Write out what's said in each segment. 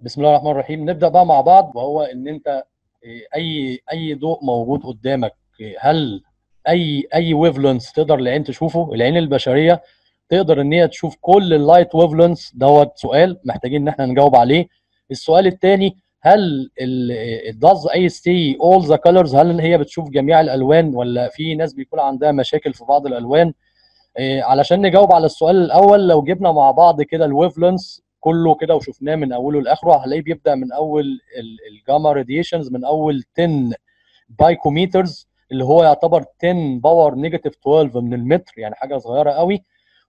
بسم الله الرحمن الرحيم نبدا بقى مع بعض وهو ان انت إيه، اي اي ضوء موجود قدامك إيه، هل اي اي ويفلنس تقدر العين تشوفه العين البشريه تقدر ان هي تشوف كل اللايت ويفلنس دوت سؤال محتاجين ان احنا نجاوب عليه السؤال الثاني هل ال does اي see all the colors هل هي بتشوف جميع الالوان ولا في ناس بيكون عندها مشاكل في بعض الالوان إيه، علشان نجاوب على السؤال الاول لو جبنا مع بعض كده الويفلنس كله كده وشفناه من اوله لاخره هنلاقيه بيبدا من اول الجاما راديشنز من اول 10 بايكوميترز اللي هو يعتبر 10 باور نيجاتيف 12 من المتر يعني حاجه صغيره قوي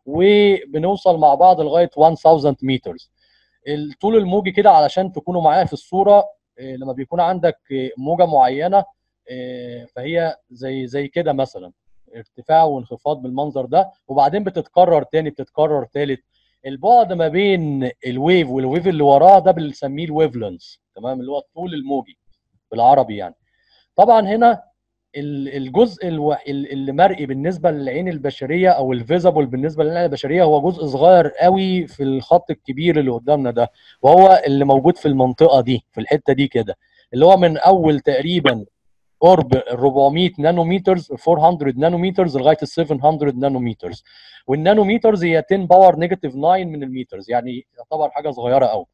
وبنوصل مع بعض لغايه 1000 مترز الطول الموجي كده علشان تكونوا معايا في الصوره إيه، لما بيكون عندك إيه، موجه معينه إيه، فهي زي زي كده مثلا ارتفاع وانخفاض بالمنظر ده وبعدين بتتكرر تاني بتتكرر تالت البعد ما بين الويف والويف اللي وراه ده بنسميه الويفلنس تمام اللي هو الطول الموجي بالعربي يعني طبعا هنا ال- الجزء الو- ال- اللي مرئي بالنسبه للعين البشريه او الفيزبل بالنسبه للعين البشريه هو جزء صغير قوي في الخط الكبير اللي قدامنا ده وهو اللي موجود في المنطقه دي في الحته دي كده اللي هو من اول تقريبا قرب 400 نانومترز 400 نانومترز لغايه ال 700 نانومترز والنانومترز هي 10 باور نيجاتيف 9 من المترز يعني يعتبر حاجه صغيره قوي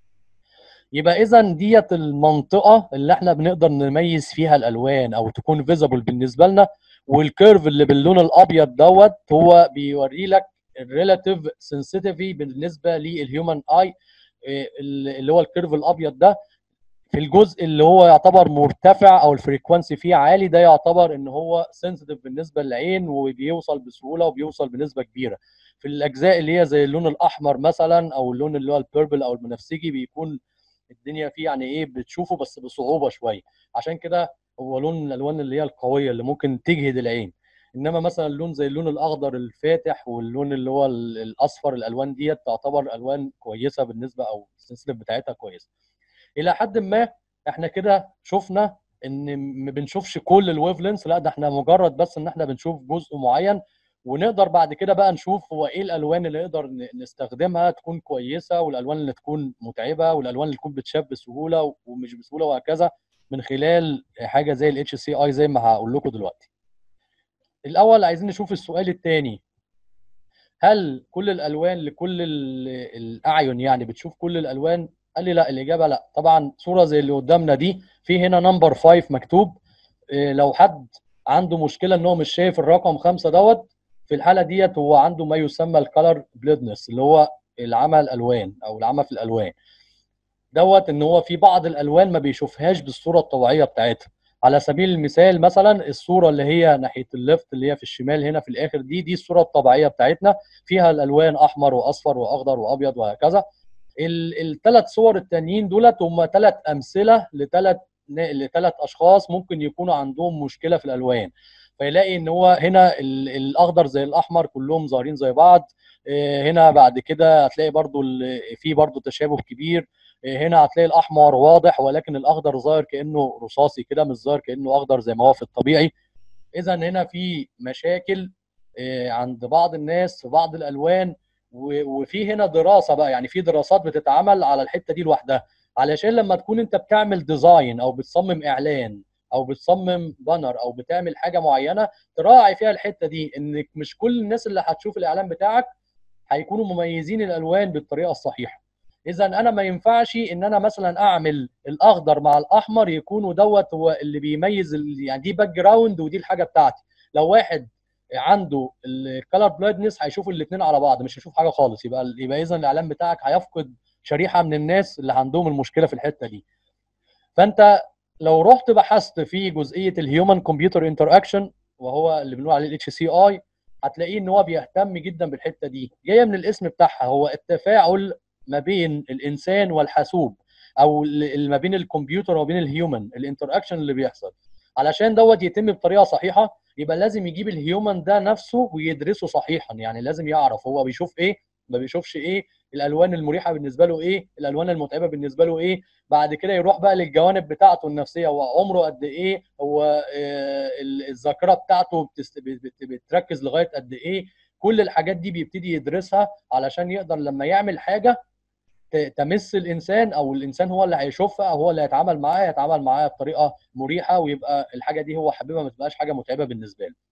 يبقى اذا ديت المنطقه اللي احنا بنقدر نميز فيها الالوان او تكون فيزبل بالنسبه لنا والكيرف اللي باللون الابيض دوت هو بيوري لك الريلاتيف سنسيتيفي بالنسبه للهيومن اي اللي هو الكيرف الابيض ده في الجزء اللي هو يعتبر مرتفع او الفريكونسي فيه عالي ده يعتبر ان هو سنسيتيف بالنسبه للعين وبيوصل بسهوله وبيوصل بنسبه كبيره في الاجزاء اللي هي زي اللون الاحمر مثلا او اللون اللي هو البيربل او البنفسجي بيكون الدنيا فيه يعني ايه بتشوفه بس بصعوبه شويه عشان كده هو لون من الالوان اللي هي القويه اللي ممكن تجهد العين انما مثلا اللون زي اللون الاخضر الفاتح واللون اللي هو ال- الاصفر الالوان ديت تعتبر الوان كويسه بالنسبه او السنسيتيف بتاعتها كويسه الى حد ما احنا كده شفنا ان ما بنشوفش كل الويف لينس لا ده احنا مجرد بس ان احنا بنشوف جزء معين ونقدر بعد كده بقى نشوف هو ايه الالوان اللي نقدر ن- نستخدمها تكون كويسه والالوان اللي تكون متعبه والالوان اللي تكون بتشاف بسهوله ومش بسهوله وهكذا من خلال حاجه زي الاتش سي اي زي ما هقول لكم دلوقتي. الاول عايزين نشوف السؤال الثاني هل كل الالوان لكل ال- الاعين يعني بتشوف كل الالوان قال لي لا الاجابه لا طبعا صوره زي اللي قدامنا دي في هنا نمبر 5 مكتوب إيه، لو حد عنده مشكله ان هو مش شايف الرقم خمسة دوت في الحاله ديت هو عنده ما يسمى الكالر بليدنس اللي هو العمى الالوان او العمى في الالوان دوت ان هو في بعض الالوان ما بيشوفهاش بالصوره الطبيعيه بتاعتها على سبيل المثال مثلا الصوره اللي هي ناحيه الليفت اللي هي في الشمال هنا في الاخر دي دي الصوره الطبيعيه بتاعتنا فيها الالوان احمر واصفر واخضر وابيض وهكذا الثلاث صور التانيين دولت هم ثلاث امثله لثلاث لثلاث اشخاص ممكن يكونوا عندهم مشكله في الالوان فيلاقي ان هو هنا ال- الاخضر زي الاحمر كلهم ظاهرين زي بعض إيه، هنا بعد كده هتلاقي برضو ال- في برضو تشابه كبير إيه، هنا هتلاقي الاحمر واضح ولكن الاخضر ظاهر كانه رصاصي كده مش ظاهر كانه اخضر زي ما هو في الطبيعي اذا هنا في مشاكل إيه، عند بعض الناس في بعض الالوان و- وفي هنا دراسه بقى يعني في دراسات بتتعمل على الحته دي لوحدها علشان لما تكون انت بتعمل ديزاين او بتصمم اعلان او بتصمم بانر او بتعمل حاجه معينه تراعي فيها الحته دي انك مش كل الناس اللي هتشوف الاعلان بتاعك هيكونوا مميزين الالوان بالطريقه الصحيحه اذا انا ما ينفعش ان انا مثلا اعمل الاخضر مع الاحمر يكونوا دوت هو اللي بيميز ال- يعني دي باك جراوند ودي الحاجه بتاعتي لو واحد عنده الكالر بلايندنس هيشوف الاثنين على بعض مش هيشوف حاجه خالص يبقى يبقى اذا الاعلان بتاعك هيفقد شريحه من الناس اللي عندهم المشكله في الحته دي فانت لو رحت بحثت في جزئيه الهيومن كمبيوتر انتر اكشن وهو اللي بنقول عليه الاتش سي اي هتلاقيه ان هو بيهتم جدا بالحته دي جايه من الاسم بتاعها هو التفاعل ما بين الانسان والحاسوب او ال- ما بين الكمبيوتر وما بين الهيومن الانتر اكشن اللي بيحصل علشان دوت يتم بطريقه صحيحه يبقى لازم يجيب الهيومن ده نفسه ويدرسه صحيحا يعني لازم يعرف هو بيشوف ايه ما بيشوفش ايه الالوان المريحه بالنسبه له ايه الالوان المتعبه بالنسبه له ايه بعد كده يروح بقى للجوانب بتاعته النفسيه هو عمره قد ايه هو آه، ال- الذاكره بتاعته بتست- بت- بت- بتركز لغايه قد ايه كل الحاجات دي بيبتدي يدرسها علشان يقدر لما يعمل حاجه ت- تمس الانسان او الانسان هو اللي هيشوفها او هو اللي هيتعامل معاها يتعامل معاها بطريقه مريحه ويبقى الحاجه دي هو حاببها ما تبقاش حاجه متعبه بالنسبه له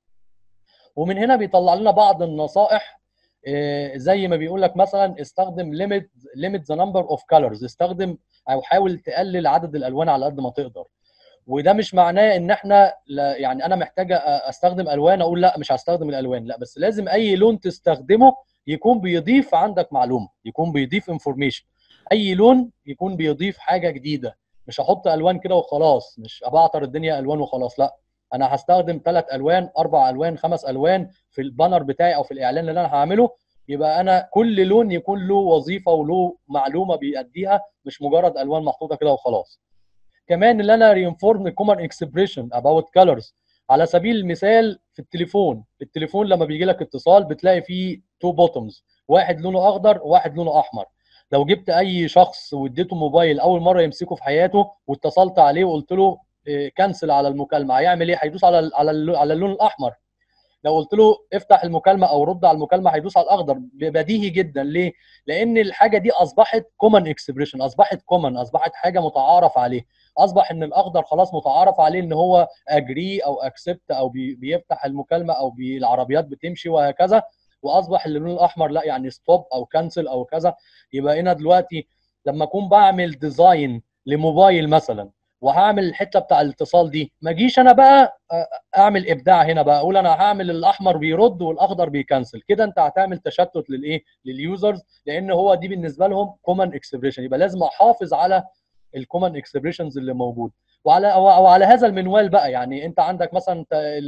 ومن هنا بيطلع لنا بعض النصائح آه، زي ما بيقول لك مثلا استخدم ليميت ليميت ذا نمبر اوف كلرز استخدم او حاول تقلل عدد الالوان على قد ما تقدر وده مش معناه ان احنا لا يعني انا محتاج أ- استخدم الوان اقول لا مش هستخدم الالوان لا بس لازم اي لون تستخدمه يكون بيضيف عندك معلومه يكون بيضيف انفورميشن اي لون يكون بيضيف حاجه جديده مش هحط الوان كده وخلاص مش ابعتر الدنيا الوان وخلاص لا انا هستخدم ثلاث الوان اربع الوان خمس الوان في البانر بتاعي او في الاعلان اللي انا هعمله يبقى انا كل لون يكون له وظيفه وله معلومه بيأديها مش مجرد الوان محطوطه كده وخلاص كمان اللي انا رينفورم كومن اكسبريشن اباوت كلرز على سبيل المثال في التليفون في التليفون لما بيجي لك اتصال بتلاقي فيه تو بوتومز واحد لونه اخضر وواحد لونه احمر لو جبت اي شخص واديته موبايل اول مره يمسكه في حياته واتصلت عليه وقلت له كنسل على المكالمه هيعمل ايه هيدوس على ال على ال على اللون الاحمر لو قلت له افتح المكالمه او رد على المكالمه هيدوس على الاخضر بديهي جدا ليه لان الحاجه دي اصبحت كومن اكسبريشن اصبحت كومن اصبحت حاجه متعارف عليه اصبح ان الاخضر خلاص متعارف عليه ان هو اجري او اكسبت او بي بيفتح المكالمه او بي العربيات بتمشي وهكذا واصبح اللون الاحمر لا يعني ستوب او كنسل او كذا يبقى هنا دلوقتي لما اكون بعمل ديزاين لموبايل مثلا وهعمل الحته بتاع الاتصال دي ما اجيش انا بقى اعمل ابداع هنا بقى اقول انا هعمل الاحمر بيرد والاخضر بيكنسل كده انت هتعمل تشتت للايه لليوزرز لان هو دي بالنسبه لهم كومن اكسبريشن يبقى لازم احافظ على الكومن اكسبريشنز اللي موجود وعلى او على هذا المنوال بقى يعني انت عندك مثلا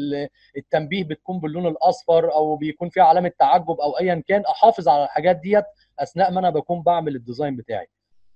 التنبيه بتكون باللون الاصفر او بيكون فيها علامه تعجب او ايا كان احافظ على الحاجات ديت اثناء ما انا بكون بعمل الديزاين بتاعي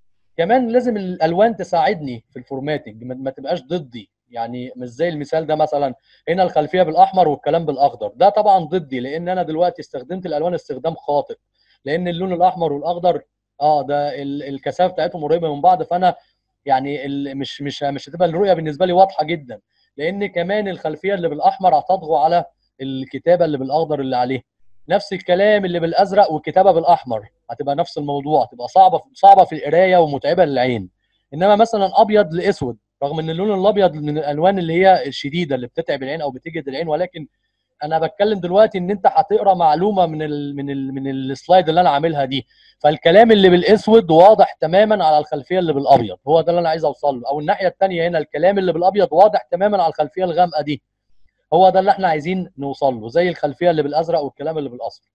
كمان لازم الالوان تساعدني في الفورماتنج ما تبقاش ضدي يعني مش زي المثال ده مثلا هنا الخلفيه بالاحمر والكلام بالاخضر ده طبعا ضدي لان انا دلوقتي استخدمت الالوان استخدام خاطئ لان اللون الاحمر والاخضر اه ده الكثافه بتاعتهم قريبه من بعض فانا يعني مش مش مش هتبقى الرؤيه بالنسبه لي واضحه جدا لان كمان الخلفيه اللي بالاحمر هتطغو على الكتابه اللي بالاخضر اللي عليه نفس الكلام اللي بالازرق والكتابه بالاحمر هتبقى نفس الموضوع هتبقى صعبه صعبه في القرايه ومتعبه للعين انما مثلا ابيض لاسود رغم ان اللون الابيض من الالوان اللي هي الشديده اللي بتتعب العين او بتجهد العين ولكن انا بتكلم دلوقتي ان انت هتقرا معلومه من ال من ال من السلايد اللي انا عاملها دي فالكلام اللي بالاسود واضح تماما على الخلفيه اللي بالابيض هو ده اللي انا عايز اوصل له او الناحيه الثانيه هنا الكلام اللي بالابيض واضح تماما على الخلفيه الغامقه دي هو ده اللي احنا عايزين نوصل له زي الخلفيه اللي بالازرق والكلام اللي بالاصفر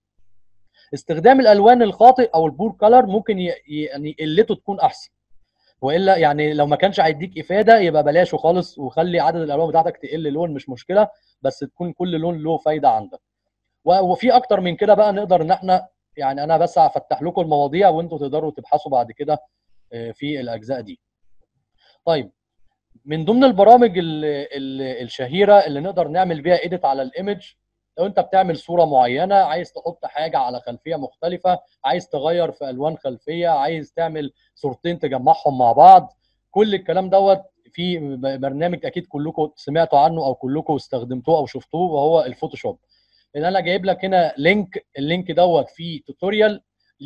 استخدام الالوان الخاطئ او البور كلر ممكن يعني قلته تكون احسن والا يعني لو ما كانش هيديك افاده يبقى بلاشه خالص وخلي عدد الالوان بتاعتك تقل لون مش مشكله بس تكون كل لون له فايده عندك وفي اكتر من كده بقى نقدر ان احنا يعني انا بس هفتح لكم المواضيع وانتم تقدروا تبحثوا بعد كده في الاجزاء دي طيب من ضمن البرامج ال ال الشهيره اللي نقدر نعمل بيها ايديت على الايمج لو انت بتعمل صوره معينه عايز تحط حاجه على خلفيه مختلفه عايز تغير في الوان خلفيه عايز تعمل صورتين تجمعهم مع بعض كل الكلام دوت في برنامج اكيد كلكم سمعتوا عنه او كلكم استخدمتوه او شفتوه وهو الفوتوشوب ان انا جايب لك هنا لينك اللينك دوت فيه توتوريال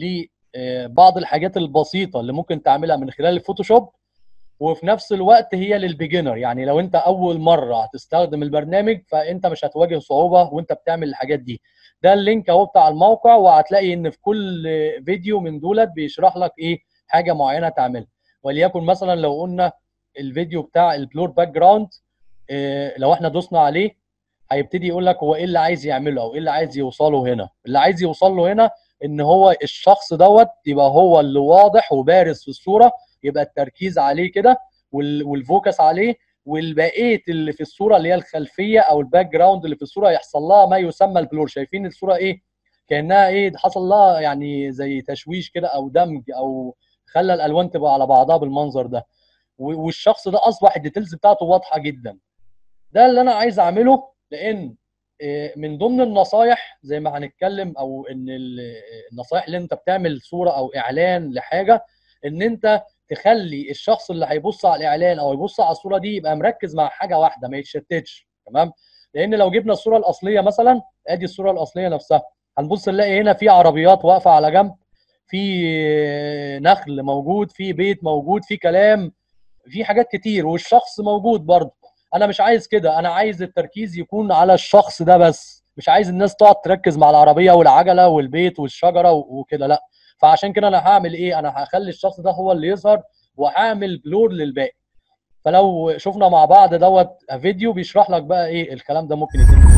لبعض الحاجات البسيطه اللي ممكن تعملها من خلال الفوتوشوب وفي نفس الوقت هي للبيجنر يعني لو انت اول مره هتستخدم البرنامج فانت مش هتواجه صعوبه وانت بتعمل الحاجات دي ده اللينك اهو بتاع الموقع وهتلاقي ان في كل فيديو من دولت بيشرح لك ايه حاجه معينه تعملها وليكن مثلا لو قلنا الفيديو بتاع البلور باك جراوند إيه لو احنا دوسنا عليه هيبتدي يقول لك هو ايه اللي عايز يعمله او ايه اللي عايز يوصله هنا اللي عايز يوصل له هنا ان هو الشخص دوت يبقى هو اللي واضح وبارز في الصوره يبقى التركيز عليه كده والفوكس عليه والبقيه اللي في الصوره اللي هي الخلفيه او الباك جراوند اللي في الصوره يحصل لها ما يسمى البلور شايفين الصوره ايه كانها ايه حصل لها يعني زي تشويش كده او دمج او خلى الالوان تبقى على بعضها بالمنظر ده والشخص ده اصبح الديتيلز بتاعته واضحه جدا ده اللي انا عايز اعمله لان من ضمن النصايح زي ما هنتكلم او ان النصايح اللي انت بتعمل صوره او اعلان لحاجه ان انت تخلي الشخص اللي هيبص على الاعلان او يبص على الصوره دي يبقى مركز مع حاجه واحده ما يتشتتش تمام لان لو جبنا الصوره الاصليه مثلا ادي الصوره الاصليه نفسها هنبص نلاقي هنا في عربيات واقفه على جنب في نخل موجود في بيت موجود في كلام في حاجات كتير والشخص موجود برضه انا مش عايز كده انا عايز التركيز يكون على الشخص ده بس مش عايز الناس تقعد تركز مع العربيه والعجله والبيت والشجره وكده لا فعشان كده انا هعمل ايه انا هخلي الشخص ده هو اللي يظهر وهعمل بلور للباقي فلو شفنا مع بعض دوت فيديو بيشرح لك بقى ايه الكلام ده ممكن يتم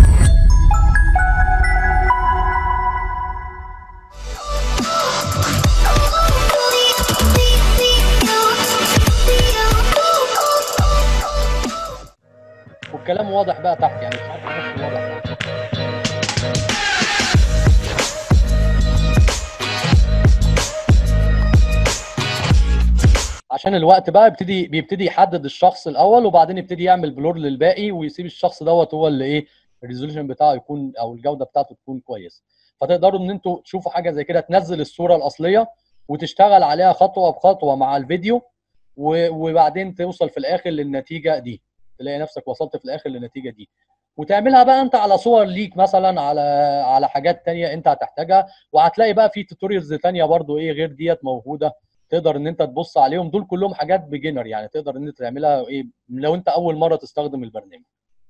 والكلام واضح بقى تحت يعني مش عارف بس واضح تحت. عشان الوقت بقى بيبتدي بيبتدي يحدد الشخص الاول وبعدين يبتدي يعمل بلور للباقي ويسيب الشخص دوت هو اللي ايه الريزولوشن بتاعه يكون او الجوده بتاعته تكون كويس فتقدروا ان انتوا تشوفوا حاجه زي كده تنزل الصوره الاصليه وتشتغل عليها خطوه بخطوه مع الفيديو و- وبعدين توصل في الاخر للنتيجه دي تلاقي نفسك وصلت في الاخر للنتيجه دي وتعملها بقى انت على صور ليك مثلا على على حاجات تانية انت هتحتاجها وهتلاقي بقى في توتوريالز تانية برضو ايه غير ديت موجوده تقدر ان انت تبص عليهم دول كلهم حاجات بيجنر يعني تقدر ان انت تعملها ايه لو انت اول مره تستخدم البرنامج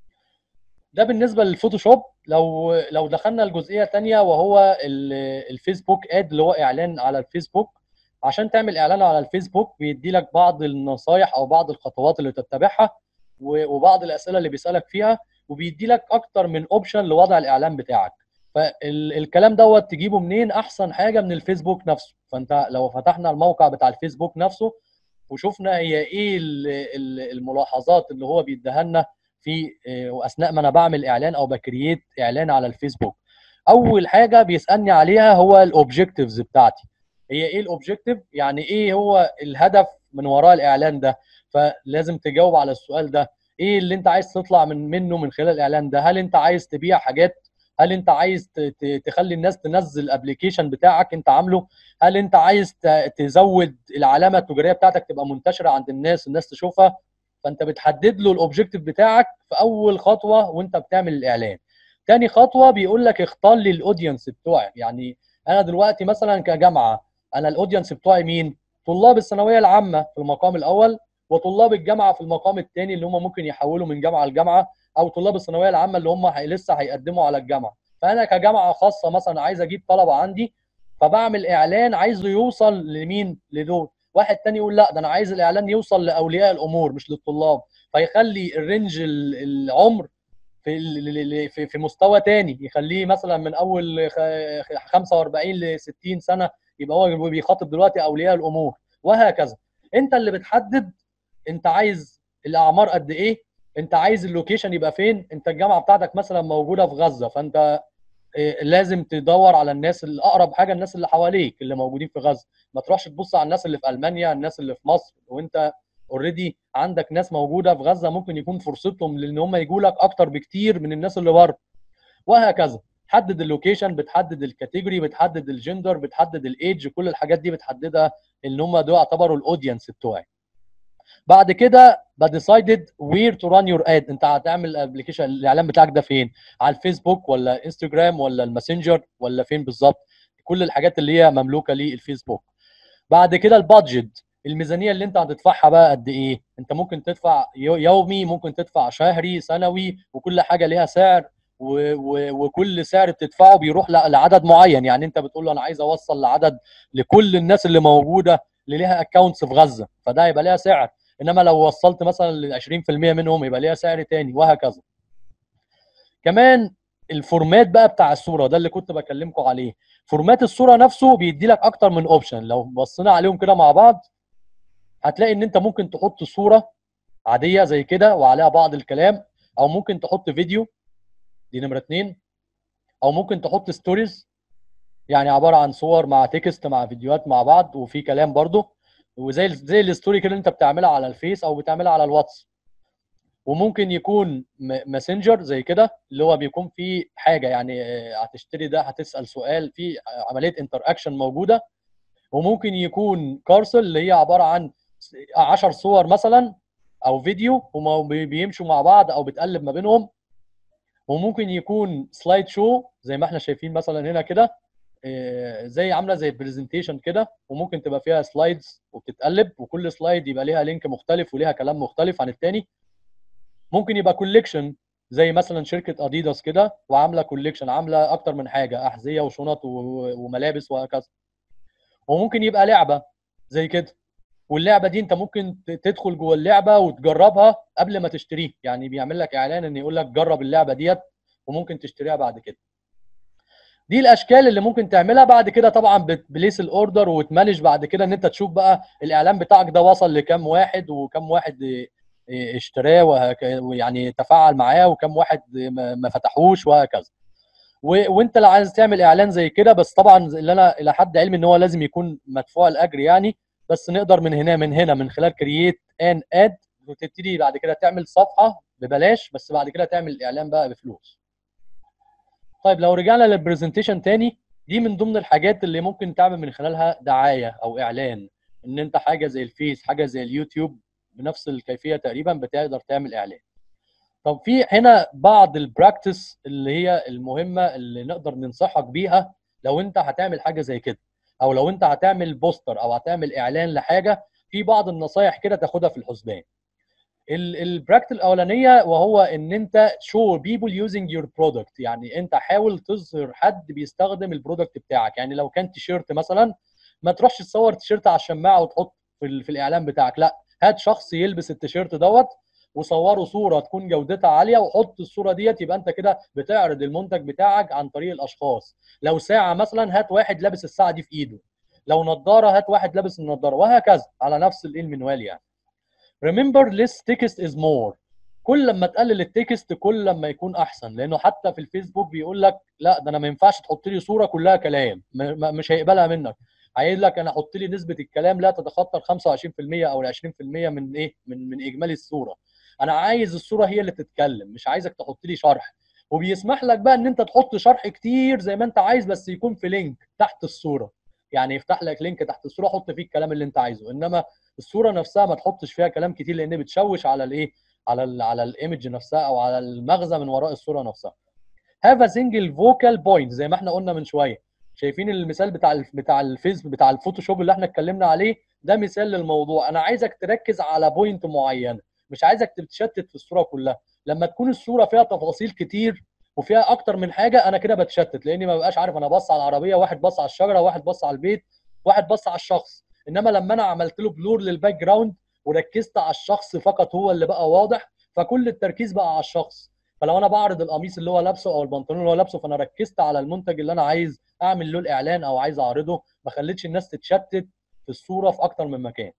ده بالنسبه للفوتوشوب لو لو دخلنا الجزئيه تانية وهو ال- الفيسبوك اد اللي هو اعلان على الفيسبوك عشان تعمل اعلان على الفيسبوك بيدي لك بعض النصايح او بعض الخطوات اللي تتبعها و- وبعض الاسئله اللي بيسالك فيها وبيدي لك اكتر من اوبشن لوضع الاعلان بتاعك فالكلام دوت تجيبه منين احسن حاجه من الفيسبوك نفسه فانت لو فتحنا الموقع بتاع الفيسبوك نفسه وشفنا هي ايه ال- ال- الملاحظات اللي هو بيديها لنا في آه، اثناء ما انا بعمل اعلان او بكرييت اعلان على الفيسبوك اول حاجه بيسالني عليها هو الاوبجكتيفز بتاعتي هي ايه الاوبجكتيف يعني ايه هو الهدف من وراء الاعلان ده فلازم تجاوب على السؤال ده ايه اللي انت عايز تطلع من منه من خلال الاعلان ده هل انت عايز تبيع حاجات هل انت عايز ت- ت- تخلي الناس تنزل الابلكيشن بتاعك انت عامله هل انت عايز ت- تزود العلامه التجاريه بتاعتك تبقى منتشره عند الناس الناس تشوفها فانت بتحدد له الاوبجكتيف بتاعك في اول خطوه وانت بتعمل الاعلان تاني خطوه بيقول لك اختار لي الاودينس بتوعي يعني انا دلوقتي مثلا كجامعه انا الاودينس بتوعي مين طلاب الثانويه العامه في المقام الاول وطلاب الجامعه في المقام الثاني اللي هم ممكن يحولوا من جامعه لجامعه او طلاب الثانويه العامه اللي هم هي لسه هيقدموا على الجامعه فانا كجامعه خاصه مثلا عايز اجيب طلبه عندي فبعمل اعلان عايزه يوصل لمين لدول واحد تاني يقول لا ده انا عايز الاعلان يوصل لاولياء الامور مش للطلاب فيخلي الرينج ال- العمر في ال- في في مستوى تاني يخليه مثلا من اول خ- 45 ل 60 سنه يبقى هو بيخاطب دلوقتي اولياء الامور وهكذا انت اللي بتحدد انت عايز الاعمار قد ايه انت عايز اللوكيشن يبقى فين انت الجامعه بتاعتك مثلا موجوده في غزه فانت إيه، لازم تدور على الناس اللي اقرب حاجه الناس اللي حواليك اللي موجودين في غزه ما تروحش تبص على الناس اللي في المانيا الناس اللي في مصر وانت اوريدي عندك ناس موجوده في غزه ممكن يكون فرصتهم لان هم يجوا لك اكتر بكتير من الناس اللي بره وهكذا تحدد اللوكيشن بتحدد الكاتيجوري بتحدد الجندر بتحدد الايدج كل الحاجات دي بتحددها ان هم دول يعتبروا الاودينس بتوعي بعد كده بديسايدد وير تو ران يور اد انت هتعمل الابلكيشن الاعلان بتاعك ده فين على الفيسبوك ولا انستجرام ولا الماسنجر ولا فين بالظبط كل الحاجات اللي هي مملوكه للفيسبوك بعد كده البادجت الميزانيه اللي انت هتدفعها بقى قد ايه انت ممكن تدفع يو- يومي ممكن تدفع شهري سنوي وكل حاجه ليها سعر و و وكل سعر بتدفعه بيروح ل- لعدد معين يعني انت بتقول له انا عايز اوصل لعدد لكل الناس اللي موجوده اللي ليها اكونتس في غزه فده يبقى ليها سعر انما لو وصلت مثلا ل 20% منهم يبقى ليها سعر تاني وهكذا كمان الفورمات بقى بتاع الصوره ده اللي كنت بكلمكم عليه فورمات الصوره نفسه بيدي لك اكتر من اوبشن لو بصينا عليهم كده مع بعض هتلاقي ان انت ممكن تحط صوره عاديه زي كده وعليها بعض الكلام او ممكن تحط فيديو دي نمره اتنين او ممكن تحط ستوريز يعني عباره عن صور مع تكست مع فيديوهات مع بعض وفي كلام برضو وزي ال- زي الستوري كده اللي انت بتعملها على الفيس او بتعملها على الواتس وممكن يكون ماسنجر زي كده اللي هو بيكون فيه حاجه يعني آه، هتشتري ده هتسال سؤال في عمليه انتر اكشن موجوده وممكن يكون كارسل اللي هي عباره عن 10 صور مثلا او فيديو هما بي- بيمشوا مع بعض او بتقلب ما بينهم وممكن يكون سلايد شو زي ما احنا شايفين مثلا هنا كده آه، زي عامله زي برزنتيشن كده وممكن تبقى فيها سلايدز وبتتقلب وكل سلايد يبقى ليها لينك مختلف وليها كلام مختلف عن التاني ممكن يبقى كوليكشن زي مثلا شركه اديداس كده وعامله كوليكشن عامله اكتر من حاجه احذيه وشنط و- وملابس وهكذا وممكن يبقى لعبه زي كده واللعبه دي انت ممكن ت- تدخل جوه اللعبه وتجربها قبل ما تشتريها يعني بيعمل لك اعلان ان يقول لك جرب اللعبه ديت وممكن تشتريها بعد كده دي الاشكال اللي ممكن تعملها بعد كده طبعا بتبليس الاوردر وتمانج بعد كده ان انت تشوف بقى الاعلان بتاعك ده وصل لكام واحد وكم واحد إيه، إيه، اشتراه وهك- ويعني تفاعل معاه وكم واحد ما ما فتحوش وهكذا و... وانت لو عايز تعمل اعلان زي كده بس طبعا اللي انا الى حد علمي ان هو لازم يكون مدفوع الاجر يعني بس نقدر من هنا من هنا من خلال كرييت ان اد وتبتدي بعد كده تعمل صفحه ببلاش بس بعد كده تعمل الاعلان بقى بفلوس طيب لو رجعنا للبرزنتيشن تاني دي من ضمن الحاجات اللي ممكن تعمل من خلالها دعايه او اعلان ان انت حاجه زي الفيس حاجه زي اليوتيوب بنفس الكيفيه تقريبا بتقدر تعمل اعلان طب في هنا بعض البراكتس اللي هي المهمه اللي نقدر ننصحك بيها لو انت هتعمل حاجه زي كده او لو انت هتعمل بوستر او هتعمل اعلان لحاجه في بعض النصايح كده تاخدها في الحسبان البراكت الاولانيه وهو ان انت شو بيبل يوزنج يور برودكت يعني انت حاول تظهر حد بيستخدم البرودكت بتاعك يعني لو كان تيشيرت مثلا ما تروحش تصور تيشيرت على الشماعه وتحط في, ال- في الاعلان بتاعك لا هات شخص يلبس التيشيرت دوت وصوره صوره تكون جودتها عاليه وحط الصوره ديت يبقى انت كده بتعرض المنتج بتاعك عن طريق الاشخاص لو ساعه مثلا هات واحد لابس الساعه دي في ايده لو نظاره هات واحد لابس النظاره وهكذا على نفس الايه المنوال يعني remember less text is more كل لما تقلل التكست كل لما يكون احسن لانه حتى في الفيسبوك بيقول لك لا ده انا ما ينفعش تحط لي صوره كلها كلام م- م- مش هيقبلها منك عايز لك انا احط لي نسبه الكلام لا تتخطى ال 25% او ال 20% من ايه من من اجمالي الصوره انا عايز الصوره هي اللي تتكلم مش عايزك تحط لي شرح وبيسمح لك بقى ان انت تحط شرح كتير زي ما انت عايز بس يكون في لينك تحت الصوره يعني يفتح لك لينك تحت الصوره حط فيه الكلام اللي انت عايزه انما الصوره نفسها ما تحطش فيها كلام كتير لان بتشوش على الايه على ال على الايمج نفسها او على المغزى من وراء الصوره نفسها هاف ا سنجل فوكال بوينت زي ما احنا قلنا من شويه شايفين المثال بتاع ال بتاع الفيس بتاع الفوتوشوب اللي احنا اتكلمنا عليه ده مثال للموضوع انا عايزك تركز على بوينت معينه مش عايزك تتشتت في الصوره كلها لما تكون الصوره فيها تفاصيل كتير وفيها اكتر من حاجه انا كده بتشتت لاني ما ببقاش عارف انا بص على العربيه واحد بص على الشجره واحد بص على البيت واحد بص على الشخص انما لما انا عملت له بلور للباك جراوند وركزت على الشخص فقط هو اللي بقى واضح فكل التركيز بقى على الشخص فلو انا بعرض القميص اللي هو لابسه او البنطلون اللي هو لابسه فانا ركزت على المنتج اللي انا عايز اعمل له الاعلان او عايز اعرضه ما خليتش الناس تتشتت في الصوره في اكتر من مكان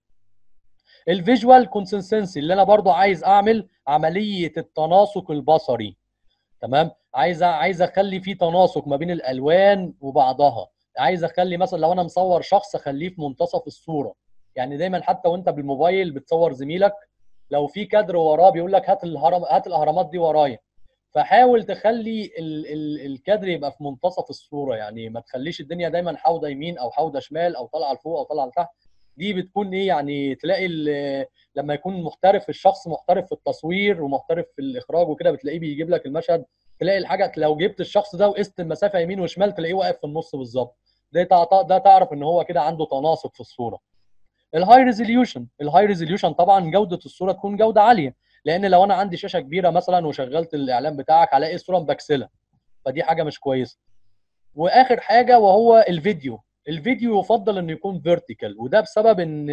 الفيجوال كونسنسنسي اللي انا برضو عايز اعمل عمليه التناسق البصري تمام عايز عايز اخلي في تناسق ما بين الالوان وبعضها عايز اخلي مثلا لو انا مصور شخص اخليه في منتصف الصوره يعني دايما حتى وانت بالموبايل بتصور زميلك لو في كادر وراه بيقول لك هات الهرم هات الاهرامات دي ورايا فحاول تخلي ال ال الكادر يبقى في منتصف الصوره يعني ما تخليش الدنيا دايما حوضه يمين او حوضه شمال او طالعه لفوق او طالعه لتحت دي بتكون ايه يعني تلاقي لما يكون محترف الشخص محترف في التصوير ومحترف في الاخراج وكده بتلاقيه بيجيب لك المشهد تلاقي الحاجه لو جبت الشخص ده وقست المسافه يمين وشمال تلاقيه واقف في النص بالظبط ده ده تعرف ان هو كده عنده تناسق في الصوره الهاي ريزوليوشن الهاي ريزوليوشن طبعا جوده الصوره تكون جوده عاليه لان لو انا عندي شاشه كبيره مثلا وشغلت الاعلان بتاعك هلاقي الصوره مبكسله فدي حاجه مش كويسه واخر حاجه وهو الفيديو الفيديو يفضل انه يكون فيرتيكال وده بسبب ان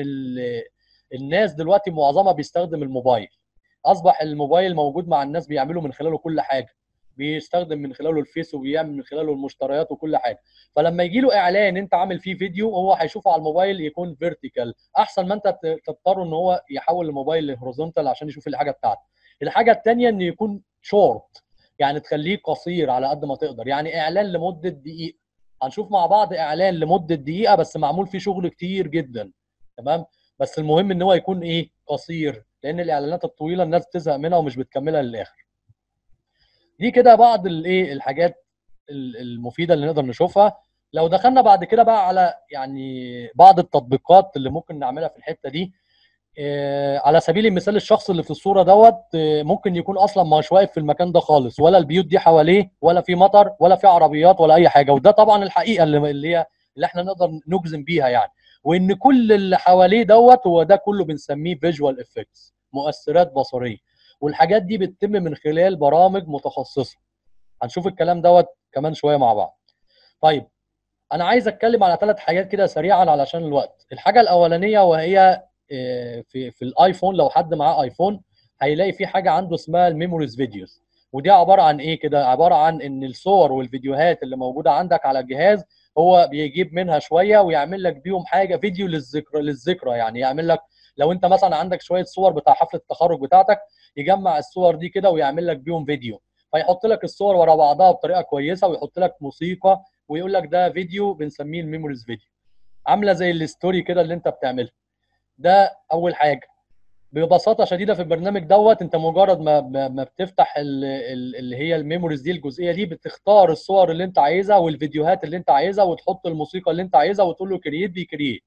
الناس دلوقتي معظمها بيستخدم الموبايل اصبح الموبايل موجود مع الناس بيعملوا من خلاله كل حاجه بيستخدم من خلاله الفيس وبيعمل من خلاله المشتريات وكل حاجه فلما يجي له اعلان انت عامل فيه فيديو هو هيشوفه على الموبايل يكون فيرتيكال احسن ما انت تضطر ان هو يحول الموبايل لهوريزونتال عشان يشوف الحاجه بتاعته الحاجه الثانيه انه يكون شورت يعني تخليه قصير على قد ما تقدر يعني اعلان لمده دقيقه هنشوف مع بعض اعلان لمده دقيقه بس معمول فيه شغل كتير جدا تمام بس المهم ان هو يكون ايه قصير لان الاعلانات الطويله الناس بتزهق منها ومش بتكملها للاخر دي كده بعض الايه الحاجات المفيده اللي نقدر نشوفها لو دخلنا بعد كده بقى على يعني بعض التطبيقات اللي ممكن نعملها في الحته دي آه، على سبيل المثال الشخص اللي في الصوره دوت آه، ممكن يكون اصلا مش واقف في المكان ده خالص ولا البيوت دي حواليه ولا في مطر ولا في عربيات ولا اي حاجه وده طبعا الحقيقه اللي اللي هي اللي احنا نقدر نجزم بيها يعني وان كل اللي حواليه دوت هو ده كله بنسميه فيجوال افكتس مؤثرات بصريه والحاجات دي بتتم من خلال برامج متخصصه هنشوف الكلام دوت كمان شويه مع بعض طيب انا عايز اتكلم على ثلاث حاجات كده سريعا علشان الوقت الحاجه الاولانيه وهي آه، في في الايفون لو حد معاه ايفون هيلاقي في حاجه عنده اسمها الميموريز فيديوز ودي عباره عن ايه كده عباره عن ان الصور والفيديوهات اللي موجوده عندك على الجهاز هو بيجيب منها شويه ويعمل لك بيهم حاجه فيديو للذكرى للذكرى يعني يعمل لك لو انت مثلا عندك شويه صور بتاع حفله التخرج بتاعتك يجمع الصور دي كده ويعمل لك بيهم فيديو فيحط لك الصور ورا بعضها بطريقه كويسه ويحط لك موسيقى ويقول لك ده فيديو بنسميه الميموريز فيديو عامله زي الستوري كده اللي انت بتعملها ده اول حاجه ببساطه شديده في البرنامج دوت انت مجرد ما ما ما بتفتح ال- ال- اللي هي الميموريز دي الجزئيه دي بتختار الصور اللي انت عايزها والفيديوهات اللي انت عايزها وتحط الموسيقى اللي انت عايزها وتقول له كرييت بيكرييت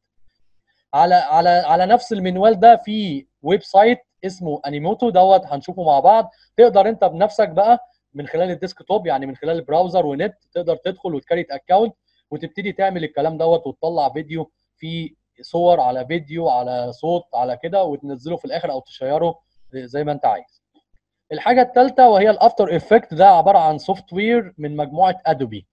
على على على نفس المنوال ده في ويب سايت اسمه انيموتو دوت هنشوفه مع بعض تقدر انت بنفسك بقى من خلال الديسك توب يعني من خلال البراوزر ونت تقدر تدخل وتكريت اكونت وتبتدي تعمل الكلام دوت وتطلع فيديو في صور على فيديو على صوت على كده وتنزله في الاخر او تشيره زي ما انت عايز الحاجه الثالثه وهي الافتر افكت ده عباره عن سوفت وير من مجموعه ادوبي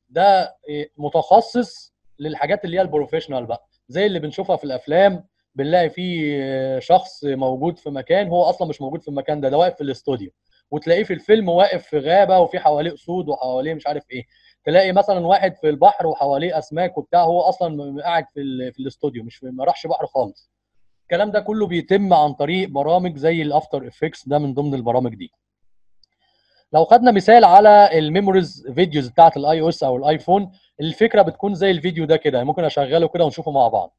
ده إيه، متخصص للحاجات اللي هي البروفيشنال بقى زي اللي بنشوفها في الافلام بنلاقي فيه آه، شخص موجود في مكان هو اصلا مش موجود في المكان ده ده واقف في الاستوديو وتلاقيه في الفيلم واقف في غابه وفي حواليه اسود وحواليه مش عارف ايه تلاقي مثلا واحد في البحر وحواليه اسماك وبتاع هو اصلا م- قاعد في ال- في الاستوديو مش في- ما راحش بحر خالص الكلام ده كله بيتم عن طريق برامج زي الافتر افكتس ده من ضمن البرامج دي لو خدنا مثال على الميموريز فيديوز بتاعت الاي او اس او الايفون الفكره بتكون زي الفيديو ده كده ممكن اشغله كده ونشوفه مع بعض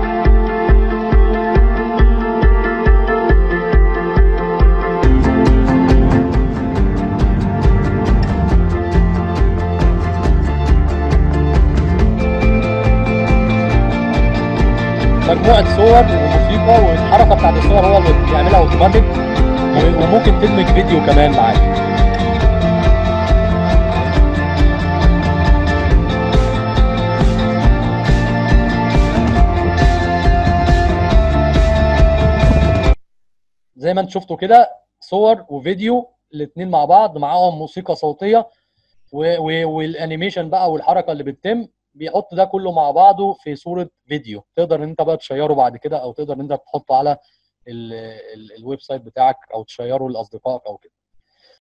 مجموعه صور وموسيقى والحركه بتاعت الصور هو اللي بيعملها اوتوماتيك و- وممكن تدمج فيديو كمان معاه زي ما انت شفتوا كده صور وفيديو الاثنين مع بعض معاهم موسيقى صوتيه و- و- والانيميشن بقى والحركه اللي بتتم بيحط ده كله مع بعضه في صوره فيديو تقدر ان انت بقى تشيره بعد كده او تقدر ان انت تحطه على ال- ال- الويب سايت بتاعك او تشيره لاصدقائك او كده